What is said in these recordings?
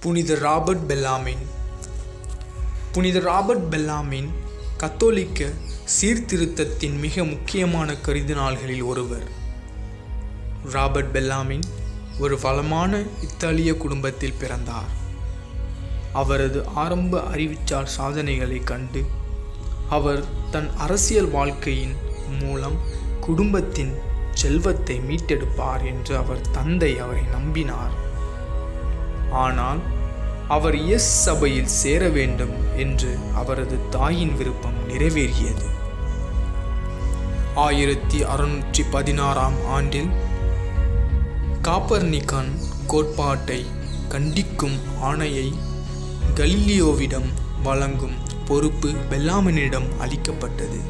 புனித ராபர்ட் பெல்லாமின் புனித ராபர்ட் பெல்லாமின் கத்தோலிக்க சீர்திருத்தத்தின் மிக முக்கியமான கருதினாள்களில் ஒருவர் ராபர்ட் பெல்லாமின் ஒரு வளமான இத்தாலிய குடும்பத்தில் பிறந்தார் அவரது ஆரம்ப அறிவுச்சார் சாதனைகளைக் கண்டு அவர் தன் அரசியல் வாழ்க்கையின் மூலம் குடும்பத்தின் செல்வத்தை மீட்டெடுப்பார் என்று அவர் தந்தை அவரை நம்பினார் ஆனால் அவர் எஸ் சபையில் சேர வேண்டும் என்று அவரது தாயின் விருப்பம் நிறைவேறியது ஆயிரத்தி அறுநூற்றி பதினாறாம் ஆண்டில் காப்பர்னிகான் கோட்பாட்டை கண்டிக்கும் ஆணையை கலீலியோவிடம் வழங்கும் பொறுப்பு பெல்லாமினிடம் அளிக்கப்பட்டது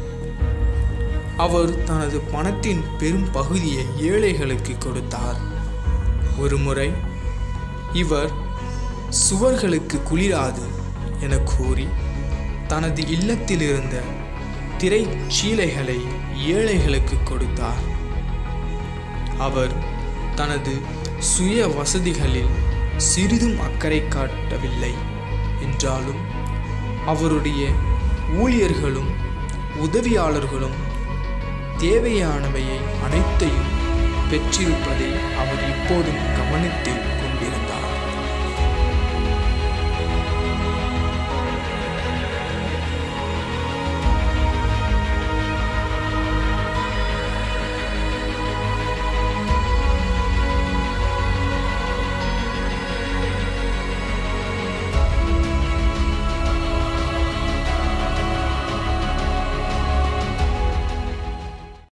அவர் தனது பணத்தின் பெரும் பகுதியை ஏழைகளுக்கு கொடுத்தார் ஒருமுறை இவர் சுவர்களுக்கு குளிராது என கூறி தனது இல்லத்தில் இருந்த திரைச்சீலைகளை ஏழைகளுக்கு கொடுத்தார் அவர் தனது சுய வசதிகளில் சிறிதும் அக்கறை காட்டவில்லை என்றாலும் அவருடைய ஊழியர்களும் உதவியாளர்களும் தேவையானவையை அனைத்தையும் பெற்றிருப்பதை அவர் இப்போதும் கவனத்தில்